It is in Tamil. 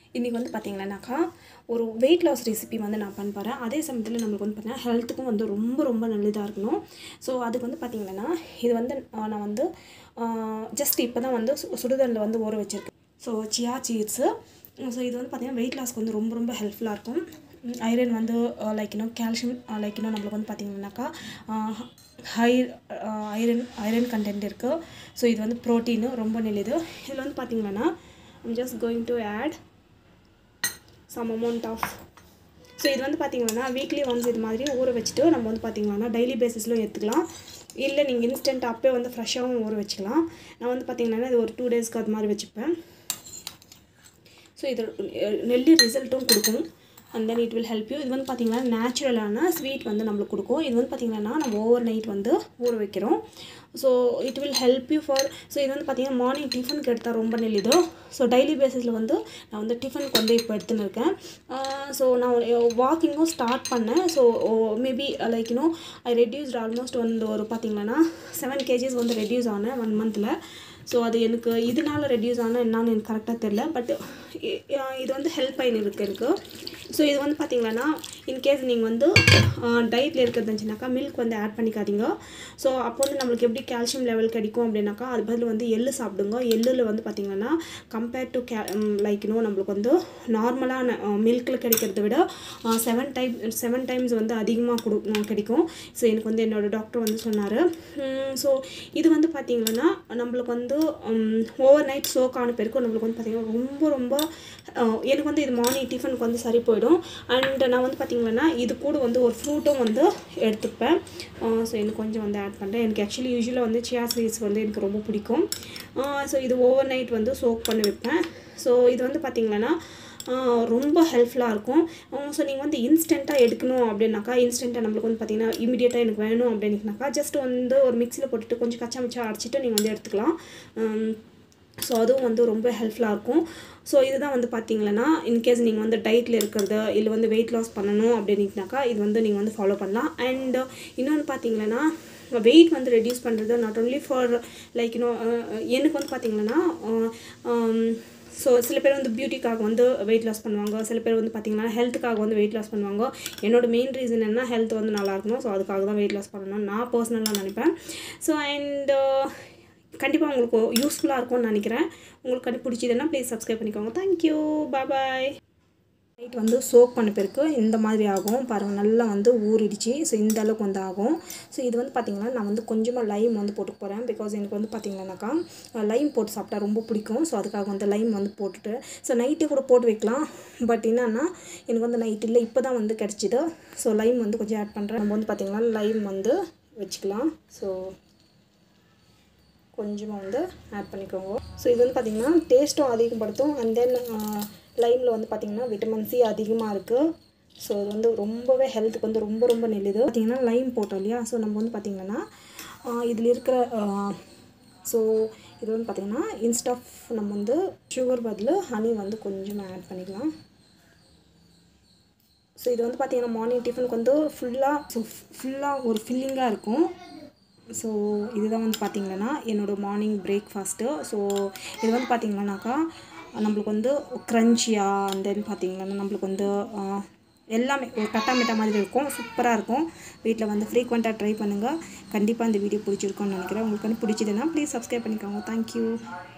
இன்றைக்கி வந்து பார்த்தீங்கன்னாக்கா ஒரு வெயிட் லாஸ் ரெசிபி வந்து நான் பண்ண போகிறேன் அதே சமயத்தில் நம்மளுக்கு வந்து பார்த்தீங்கன்னா ஹெல்த்துக்கும் வந்து ரொம்ப ரொம்ப நல்லதாக இருக்கணும் ஸோ அதுக்கு வந்து பார்த்திங்கன்னா இது வந்து ஆஹ், நான் வந்து ஜஸ்ட் இப்போ தான் வந்து சு- சுடுதண்ணில் வந்து ஊற வச்சுருக்கேன் ஸோ சியா சீட்ஸு ஸோ இது வந்து பார்த்திங்கன்னா வெயிட் லாஸ்க்கு வந்து ரொம்ப ரொம்ப ஹெல்ப்ஃபுல்லாக இருக்கும் ஐரன் வந்து லைக் இன்னும் கால்சியம் லைக் இன்னும் நம்மளுக்கு வந்து பார்த்திங்கனாக்கா ஹை ஐரன் ஐரன் கண்டென்ட் இருக்குது ஸோ இது வந்து ப்ரோட்டீனு ரொம்ப நல்லது இதில் வந்து பார்த்திங்கன்னா I'm just going to add some amount of so இது வந்து பார்த்தீங்கன்னா வீக்லி ஒன்ஸ் இது மாதிரி ஊற வச்சுட்டு நம்ம வந்து பார்த்தீங்கன்னா டெய்லி பேசிஸ்லையும் எடுத்துக்கலாம் இல்லை நீங்கள் இன்ஸ்டன்ட் அப்பே வந்து ஃப்ரெஷ்ஷாகவும் ஊற வச்சுக்கலாம் நான் வந்து பார்த்தீங்கன்னா இது ஒரு டூ டேஸ்க்கு அது மாதிரி வச்சுப்பேன் ஸோ இது அஹ், நெல்லி ரிசல்ட்டும் கொடுக்கும் and then it will help you இது வந்து பார்த்திங்கன்னா நேச்சுரலான ஸ்வீட் வந்து நம்மளுக்கு கொடுக்கும் இது வந்து பார்த்திங்கன்னா நம்ம ஓவர் நைட் வந்து ஊற வைக்கிறோம் so it will help you for so இது வந்து பார்த்திங்கன்னா மார்னிங் டிஃபனுக்கு எடுத்தால் ரொம்ப நல்லது ஸோ டெய்லி பேசிஸில் வந்து நான் வந்து டிஃபனுக்கு வந்து இப்போ எடுத்துன்னு இருக்கேன் ஸோ நான் வாக்கிங்கும் ஸ்டார்ட் பண்ணேன் so maybe like you know I reduced almost வந்து ஒரு பார்த்திங்கன்னா செவன் கேஜிஸ் வந்து ரெடியூஸ் ஆனேன் ஒன் மந்தில் ஸோ அது எனக்கு இதனால ரெடியூஸ் ஆனால் என்னன்னு எனக்கு கரெக்டாக தெரில பட் இது வந்து ஹெல்ப் ஆகி இருக்கு எனக்கு ஸோ இது வந்து பார்த்தீங்கன்னா இன்கேஸ் நீங்கள் வந்து டயட்டில் இருக்கிறது இருந்துச்சுனாக்கா மில்க் வந்து ஆட் பண்ணிக்காதீங்க ஸோ அப்போ வந்து நம்மளுக்கு எப்படி கால்சியம் லெவல் கிடைக்கும் அப்படின்னாக்கா அது பதில் வந்து எள்ளு சாப்பிடுங்க எள்ளில் வந்து பார்த்தீங்கன்னா கம்பேர்ட் டு கே லைக் இன்னும் நம்மளுக்கு வந்து நார்மலான மில்கில் கிடைக்கிறத விட செவன் டைம் செவன் டைம்ஸ் வந்து அதிகமாக கொடு உம், கிடைக்கும் ஸோ எனக்கு வந்து என்னோடய டாக்டர் வந்து சொன்னார் ஸோ இது வந்து பார்த்திங்கன்னா நம்மளுக்கு வந்து ஓவர் நைட் சோக் ஆன பிறகு நம்மளுக்கு வந்து பார்த்திங்கன்னா ரொம்ப ரொம்ப அஹ், எனக்கு வந்து இது மார்னிங் டிஃபனுக்கு வந்து சரி போயிடும் அண்ட் நான் வந்து பார்த்திங்கன்னா இது கூட வந்து ஒரு ஃப்ரூட்டும் வந்து எடுத்துப்பேன் ஸோ எனக்கு கொஞ்சம் வந்து ஆட் பண்ணுறேன் எனக்கு ஆக்சுவலி யூஸ்வலாக வந்து சியா சீட்ஸ் வந்து எனக்கு ரொம்ப பிடிக்கும் ஸோ இது ஓவர் நைட் வந்து சோக் பண்ணி வைப்பேன் ஸோ இது வந்து பார்த்திங்கன்னா ஆஹ் ரொம்ப ஹெல்ப்ஃபுல்லாக இருக்கும் ஸோ நீங்கள் வந்து இன்ஸ்டண்ட்டாக எடுக்கணும் அப்படின்னாக்கா இன்ஸ்டண்ட்டாக நம்மளுக்கு வந்து பார்த்தீங்கன்னா இமீடியட்டாக எனக்கு வேணும் அப்படின்னாக்கா ஜஸ்ட் வந்து ஒரு மிக்சியில் போட்டுட்டு கொஞ்சம் கச்சா மிச்சா அடிச்சிட்டு நீங்கள் வந்து எடுத்துக்கலாம் ஸோ அதுவும் வந்து ரொம்ப ஹெல்ப்ஃபுல்லாக இருக்கும் ஸோ இதுதான் வந்து பார்த்தீங்கன்னா இன்கேஸ் நீங்கள் வந்து டயட்டில் இருக்கிறது இல்லை வந்து வெயிட் லாஸ் பண்ணணும் அப்படின்னிங்கனாக்கா இது வந்து நீங்கள் வந்து ஃபாலோ பண்ணலாம் அண்ட் இன்னொன்று பார்த்தீங்கன்னா வெயிட் வந்து ரெடியூஸ் பண்ணுறது நாட் only ஃபார் லைக் இன்னும் எனக்கு வந்து பார்த்தீங்கன்னா ஸோ சில பேர் வந்து பியூட்டிக்காக வந்து வெயிட் லாஸ் பண்ணுவாங்க சில பேர் வந்து பார்த்திங்கன்னா ஹெல்த்துக்காக வந்து வெயிட் லாஸ் பண்ணுவாங்க என்னோட மெயின் ரீசன் என்ன ஹெல்த் வந்து நல்லா இருக்கணும் ஸோ அதுக்காக தான் வெயிட் லாஸ் பண்ணணும் நான் பர்சனலாக நினைப்பேன் ஸோ அண்ட் கண்டிப்பாக உங்களுக்கு யூஸ்ஃபுல்லாக இருக்கும்னு நினைக்கிறேன் உங்களுக்கு கண்டு பிடிச்சதுன்னா ப்ளீஸ் சப்ஸ்கிரைப் பண்ணிக்கோங்க தேங்க்யூ பாய் நைட் வந்து சோக் பண்ண பிறகு இந்த மாதிரி ஆகும் பாருங்கள் நல்லா வந்து ஊறிடுச்சு ஸோ இந்த அளவுக்கு வந்து ஆகும் ஸோ இது வந்து பார்த்திங்கன்னா நான் வந்து கொஞ்சமாக லைம் வந்து போட்டு போகிறேன் பிகாஸ் எனக்கு வந்து பார்த்திங்கன்னாக்கா லைம் போட்டு சாப்பிட்டா ரொம்ப பிடிக்கும் ஸோ அதுக்காக வந்து லைம் வந்து போட்டுட்டு ஸோ நைட்டே கூட போட்டு வைக்கலாம் பட் என்னன்னா எனக்கு வந்து நைட் இல்லை இப்போ தான் வந்து கிடச்சிது ஸோ லைம் வந்து கொஞ்சம் ஆட் பண்ணுறேன் நம்ம வந்து பார்த்திங்கன்னா லைம் வந்து வச்சுக்கலாம் ஸோ கொஞ்சமாக வந்து ஆட் பண்ணிக்கோங்க ஸோ இது வந்து பார்த்திங்கன்னா டேஸ்ட்டும் அதிகப்படுத்தும் அண்ட் தென் லைமில் வந்து பார்த்திங்கன்னா விட்டமின் சி அதிகமாக இருக்குது ஸோ இது வந்து ரொம்பவே ஹெல்த்துக்கு வந்து ரொம்ப ரொம்ப நல்லது பார்த்திங்கன்னா லைம் போட்டோம் இல்லையா ஸோ நம்ம வந்து பார்த்திங்கன்னா இதில் இருக்கிற ஸோ இது வந்து பார்த்திங்கன்னா இன்ஸ்ட் ஆஃப் நம்ம வந்து சுகர் பதில் ஹனி வந்து கொஞ்சமாக ஆட் பண்ணிக்கலாம் ஸோ இது வந்து பார்த்திங்கன்னா மார்னிங் டிஃபனுக்கு வந்து ஃபுல்லாக ஸோ ஃபுல்லாக ஒரு ஃபில்லிங்காக இருக்கும் ஸோ இதுதான் வந்து பார்த்திங்கன்னா என்னோடய மார்னிங் பிரேக்ஃபாஸ்ட்டு ஸோ இது வந்து பார்த்திங்கன்னாக்கா நம்மளுக்கு வந்து க்ரன்ச்சியாக அண்ட் தென் பார்த்திங்கன்னா நம்மளுக்கு வந்து ஆஹ், எல்லாமே ஒரு கட்டா மிட்டா மாதிரி இருக்கும் சூப்பராக இருக்கும் வீட்டில் வந்து ஃப்ரீக்வெண்ட்டாக ட்ரை பண்ணுங்கள் கண்டிப்பாக இந்த வீடியோ பிடிச்சிருக்கும்னு நினைக்கிறேன் உங்களுக்கு வந்து பிடிச்சதுன்னா ப்ளீஸ் சப்ஸ்கிரைப் பண்ணிக்கோங்க தேங்க்யூ